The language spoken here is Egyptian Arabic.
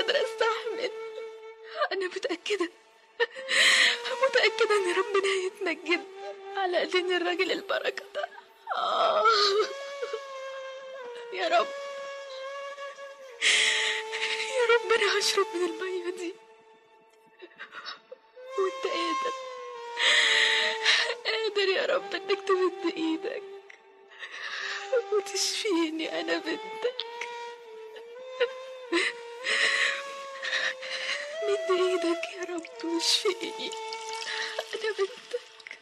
قادرة استحمل انا متأكدة متأكدة ان ربنا هيتمجد على ايدين الراجل البركة ده آه. يا رب يا رب انا هشرب من المية دي وانت قادر قادر يا رب انك تمد ايدك وتشفيني انا بنتك مد ايدك يا رب واشفيني انا بنتك